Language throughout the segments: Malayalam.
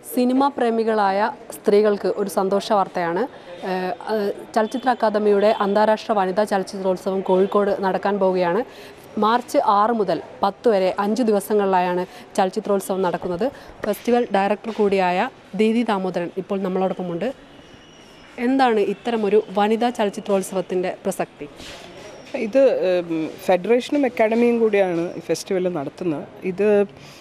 സിനിമാ പ്രേമികളായ സ്ത്രീകൾക്ക് ഒരു സന്തോഷ വാർത്തയാണ് ഏഹ്, അത് ചലച്ചിത്ര അക്കാദമിയുടെ അന്താരാഷ്ട്ര വനിതാ ചലച്ചിത്രോത്സവം കോഴിക്കോട് നടക്കാൻ പോവുകയാണ് മാർച്ച് ആറ് മുതൽ പത്ത് വരെ അഞ്ച് ദിവസങ്ങളിലായാണ് ചലച്ചിത്രോത്സവം നടക്കുന്നത് ഫെസ്റ്റിവൽ ഡയറക്ടർ കൂടിയായ ദീദി ദാമോദരൻ ഇപ്പോൾ നമ്മളോടൊപ്പമുണ്ട് എന്താണ് ഇത്തരമൊരു വനിതാ ചലച്ചിത്രോത്സവത്തിൻ്റെ പ്രസക്തി ഇത് ഉം, ഫെഡറേഷനും അക്കാഡമിയും കൂടിയാണ് ഈ ഫെസ്റ്റിവൽ നടത്തുന്നത് ഇത്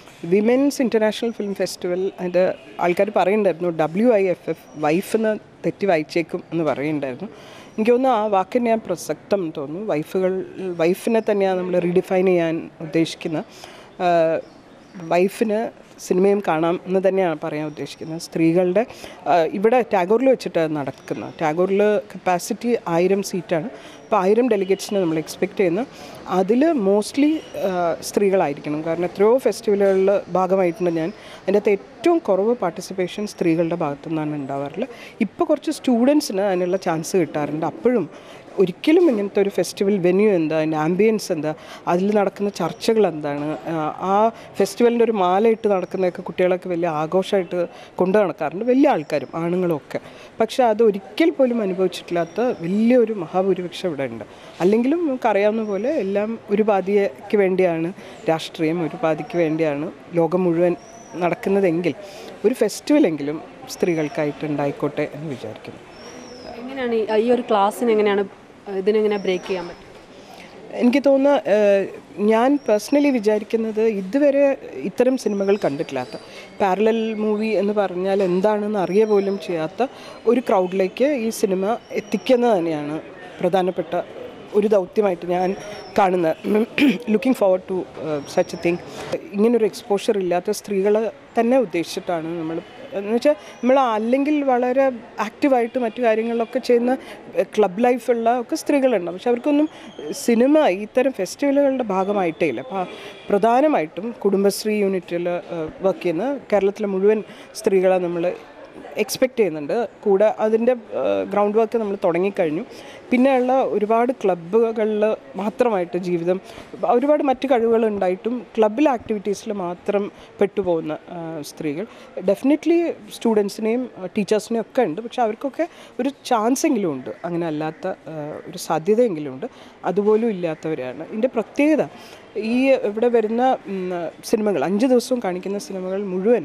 വിമൻസ് ഇൻ്റർനാഷണൽ ഫിലിം ഫെസ്റ്റിവൽ അതിൻ്റെ ആൾക്കാർ പറയുന്നുണ്ടായിരുന്നു ഡബ്ല്യു ഐ എഫ് എഫ് വൈഫെന്ന് തെറ്റി വായിച്ചേക്കും എന്ന് പറയുന്നുണ്ടായിരുന്നു എനിക്ക് തോന്നുന്നു ആ വാക്കിന് ഞാൻ പ്രസക്തം തോന്നുന്നു വൈഫുകൾ വൈഫിനെ തന്നെയാണ് നമ്മൾ റീഡിഫൈൻ ചെയ്യാൻ ഉദ്ദേശിക്കുന്നത് ആഹ്, വൈഫിന് സിനിമയും കാണാം എന്ന് തന്നെയാണ് പറയാൻ ഉദ്ദേശിക്കുന്നത് സ്ത്രീകളുടെ ആ, ഇവിടെ ടാഗോറിൽ വെച്ചിട്ട് നടക്കുന്നത് ടാഗോറിൽ കപ്പാസിറ്റി ആയിരം സീറ്റാണ് അപ്പോൾ ആയിരം ഡെലിഗേറ്റ്സിനെ നമ്മൾ എക്സ്പെക്റ്റ് ചെയ്യുന്നു അതിൽ മോസ്റ്റ്ലി സ്ത്രീകളായിരിക്കണം കാരണം എത്രയോ ഫെസ്റ്റിവലുകളിൽ ഭാഗമായിട്ടുണ്ട് ഞാൻ അതിൻ്റെ അകത്ത് ഏറ്റവും കുറവ് പാർട്ടിസിപ്പേഷൻ സ്ത്രീകളുടെ ഭാഗത്തു നിന്നാണ് ഉണ്ടാവാറുള്ളത് ഇപ്പോൾ കുറച്ച് സ്റ്റുഡൻസിന് അതിനുള്ള ചാൻസ് കിട്ടാറുണ്ട് അപ്പോഴും ഒരിക്കലും ഇങ്ങനത്തെ ഒരു ഫെസ്റ്റിവൽ വെന്യൂ എന്താ അതിൻ്റെ ആംബിയൻസ് എന്താ അതിൽ നടക്കുന്ന ചർച്ചകൾ എന്താണ് ആ, ആ ഫെസ്റ്റിവലിൻ്റെ ഒരു മാലയിട്ട് നടക്കുന്നതൊക്കെ കുട്ടികളൊക്കെ വലിയ ആഘോഷമായിട്ട് കൊണ്ടു നടക്കാറുണ്ട് വലിയ ആൾക്കാരും ആണുങ്ങളും ഒക്കെ പക്ഷേ അത് ഒരിക്കൽ പോലും അനുഭവിച്ചിട്ടില്ലാത്ത വലിയൊരു മഹാഭൂരിപക്ഷം ഇവിടെ ഉണ്ട് അല്ലെങ്കിലും നമുക്കറിയാവുന്ന പോലെ എല്ലാം ഒരു പാതിക്ക് വേണ്ടിയാണ് രാഷ്ട്രീയം ഒരു പാതിക്ക് വേണ്ടിയാണ് ലോകം മുഴുവൻ നടക്കുന്നതെങ്കിൽ ഒരു ഫെസ്റ്റിവലെങ്കിലും സ്ത്രീകൾക്കായിട്ട് ഉണ്ടായിക്കോട്ടെ എന്ന് വിചാരിക്കുന്നു എങ്ങനെയാണ് ഈ- ഈ ഒരു ക്ലാസ്സിന് എങ്ങനെയാണ് ഇതിനെങ്ങനെ ബ്രേക്ക് ചെയ്യാൻ പറ്റും എനിക്ക് തോന്നുന്നു ഏഹ്, ഞാൻ പേഴ്സണലി വിചാരിക്കുന്നത് ഇതുവരെ ഇത്തരം സിനിമകൾ കണ്ടിട്ടില്ലാത്ത പാരലൽ മൂവി എന്ന് പറഞ്ഞാൽ എന്താണെന്ന് അറിയ പോലും ചെയ്യാത്ത ഒരു ക്രൗഡിലേക്ക് ഈ സിനിമ എത്തിക്കുന്നത് തന്നെയാണ് പ്രധാനപ്പെട്ട ഒരു ദൗത്യമായിട്ട് ഞാൻ കാണുന്നത് looking forward to such a thing ഇങ്ങനൊരു എക്സ്പോഷർ ഇല്ലാത്ത സ്ത്രീകളെ തന്നെ ഉദ്ദേശിച്ചിട്ടാണ് നമ്മൾ എന്ന് വെച്ചാൽ നമ്മൾ അല്ലെങ്കിൽ വളരെ ആക്റ്റീവായിട്ട് മറ്റു കാര്യങ്ങളിലൊക്കെ ചെയ്യുന്ന ക്ലബ് ലൈഫുള്ള ഒക്കെ സ്ത്രീകളുണ്ട് പക്ഷെ അവർക്കൊന്നും സിനിമ ഇത്തരം ഫെസ്റ്റിവലുകളുടെ ഭാഗമായിട്ടേ ഇല്ല അപ്പോൾ പ്രധാനമായിട്ടും കുടുംബശ്രീ യൂണിറ്റിൽ വർക്ക് ചെയ്യുന്ന കേരളത്തിലെ മുഴുവൻ സ്ത്രീകളെ നമ്മൾ എക്സ്പെക്റ്റ് ചെയ്യുന്നുണ്ട് കൂടെ അതിൻ്റെ ഗ്രൗണ്ട് വർക്ക് നമ്മൾ തുടങ്ങിക്കഴിഞ്ഞു പിന്നെയുള്ള ഒരുപാട് ക്ലബ്ബുകളിൽ മാത്രമായിട്ട് ജീവിതം ഒരുപാട് മറ്റ് കഴിവുകൾ ഉണ്ടായിട്ടും ക്ലബിൽ ആക്ടിവിറ്റീസിൽ മാത്രം പെട്ടുപോകുന്ന ആ, സ്ത്രീകൾ ഡെഫിനറ്റ്ലി സ്റ്റുഡൻസിനെയും ടീച്ചേഴ്സിനെയും ഒക്കെ ഉണ്ട് പക്ഷെ അവർക്കൊക്കെ ഒരു ചാൻസ് എങ്കിലും ഉണ്ട് അങ്ങനെ അല്ലാത്ത ആ, ഒരു സാധ്യതയെങ്കിലും ഉണ്ട് അതുപോലും ഇല്ലാത്തവരാണ് ഇതിൻ്റെ പ്രത്യേകത ഈ ഇവിടെ വരുന്ന ഉം, സിനിമകൾ അഞ്ച് ദിവസവും കാണിക്കുന്ന സിനിമകൾ മുഴുവൻ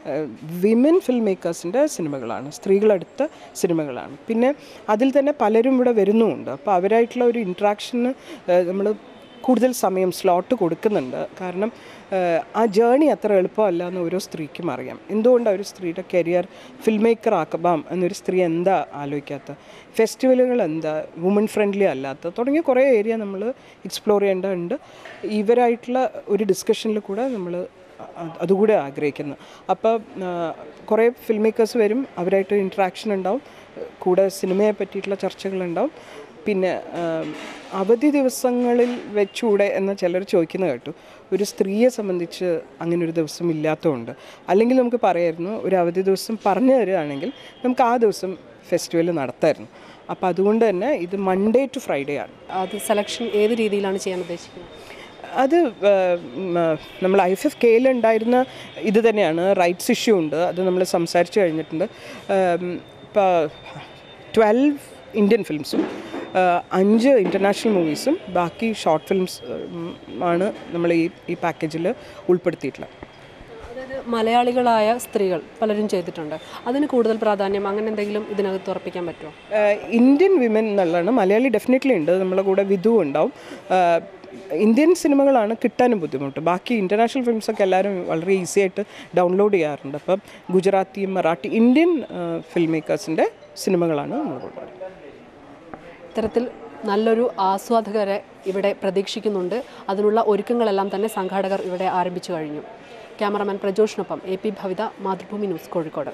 വിമൻ ഫിൽം മേക്കേഴ്സിൻ്റെ സിനിമകളാണ് സ്ത്രീകളെടുത്ത സിനിമകളാണ് പിന്നെ അതിൽ തന്നെ പലരും ഇവിടെ വരുന്നുമുണ്ട് അപ്പോൾ അവരായിട്ടുള്ള ഒരു ഇൻട്രാക്ഷന് നമ്മൾ കൂടുതൽ സമയം സ്ലോട്ട് കൊടുക്കുന്നുണ്ട് കാരണം ഏഹ്, ആ ജേണി അത്ര എളുപ്പമല്ല എന്ന് ഓരോ സ്ത്രീക്കും അറിയാം എന്തുകൊണ്ടാണ് ഒരു സ്ത്രീയുടെ കരിയർ ഫിൽം മേക്കർ ആക്കാം എന്നൊരു സ്ത്രീ എന്താ ആലോചിക്കാത്ത ഫെസ്റ്റിവലുകൾ എന്താ വുമൺ ഫ്രണ്ട്ലി അല്ലാത്ത തുടങ്ങിയ കുറേ ഏരിയ നമ്മൾ എക്സ്പ്ലോർ ചെയ്യേണ്ടതുണ്ട് ഇവരായിട്ടുള്ള ഒരു ഡിസ്കഷനിൽ കൂടെ നമ്മൾ അത് അതുകൂടെ ആഗ്രഹിക്കുന്നു അപ്പോൾ കുറേ ഫിൽം മേക്കേഴ്സ് വരും അവരായിട്ട് ഇൻട്രാക്ഷൻ ഉണ്ടാവും കൂടെ സിനിമയെ പറ്റിയിട്ടുള്ള ചർച്ചകളുണ്ടാവും പിന്നെ ആം, അവധി ദിവസങ്ങളിൽ വെച്ചൂടെ എന്ന് ചിലർ ചോദിക്കുന്നത് കേട്ടു ഒരു സ്ത്രീയെ സംബന്ധിച്ച് അങ്ങനെ ഒരു ദിവസം ഇല്ലാത്തതുകൊണ്ട് അല്ലെങ്കിൽ നമുക്ക് പറയായിരുന്നു ഒരു അവധി ദിവസം പറഞ്ഞു തരികയാണെങ്കിൽ നമുക്ക് ആ ദിവസം ഫെസ്റ്റിവൽ നടത്തായിരുന്നു അപ്പോൾ അതുകൊണ്ട് തന്നെ ഇത് മൺഡേ ടു ഫ്രൈഡേ ആണ് അത് സെലക്ഷൻ ഏത് രീതിയിലാണ് ചെയ്യാൻ ഉദ്ദേശിക്കുന്നത് അത് നമ്മൾ ഐ എഫ് എഫ് കെയിൽ ഉണ്ടായിരുന്ന ഇത് തന്നെയാണ് റൈറ്റ്സ് ഇഷ്യൂ ഉണ്ട് അത് നമ്മൾ സംസാരിച്ച് കഴിഞ്ഞിട്ടുണ്ട് ഇപ്പോൾ ട്വൽവ് ഇന്ത്യൻ ഫിലിംസും അഞ്ച് ഇൻ്റർനാഷണൽ മൂവീസും ബാക്കി ഷോർട്ട് ഫിലിംസ് ആണ് നമ്മൾ ഈ ഈ പാക്കേജിൽ ഉൾപ്പെടുത്തിയിട്ടുള്ളത് അതായത് മലയാളികളായ സ്ത്രീകൾ പലരും ചെയ്തിട്ടുണ്ട് അതിന് കൂടുതൽ പ്രാധാന്യം അങ്ങനെ എന്തെങ്കിലും ഇതിനകത്ത് ഉറപ്പിക്കാൻ പറ്റുമോ ആഹ് ഇന്ത്യൻ വിമൻ എന്നുള്ളതാണ് മലയാളി ഡെഫിനറ്റ്ലി ഉണ്ട് നമ്മളെ കൂടെ വിധു ഉണ്ടാവും ആഹ് ഇന്ത്യൻ സിനിമകളാണ് കിട്ടാനും ബുദ്ധിമുട്ട് ബാക്കി ഇൻ്റർനാഷണൽ ഫിലിംസൊക്കെ എല്ലാവരും വളരെ ഈസി ആയിട്ട് ഡൗൺലോഡ് ചെയ്യാറുണ്ട് അപ്പം ഗുജറാത്തി മറാഠി ഇന്ത്യൻ ഫിൽം മേക്കേഴ്സിൻ്റെ സിനിമകളാണ് നമ്മൾ കൊണ്ടുവരുന്നത് ഇത്തരത്തിൽ നല്ലൊരു ആസ്വാദകരെ ഇവിടെ പ്രതീക്ഷിക്കുന്നുണ്ട് അതിനുള്ള ഒരുക്കങ്ങളെല്ലാം തന്നെ സംഘാടകർ ഇവിടെ ആരംഭിച്ചു കഴിഞ്ഞു ക്യാമറമാൻ പ്രജോഷിനൊപ്പം A P Bhavitha Mathrubhumi news Kozhikode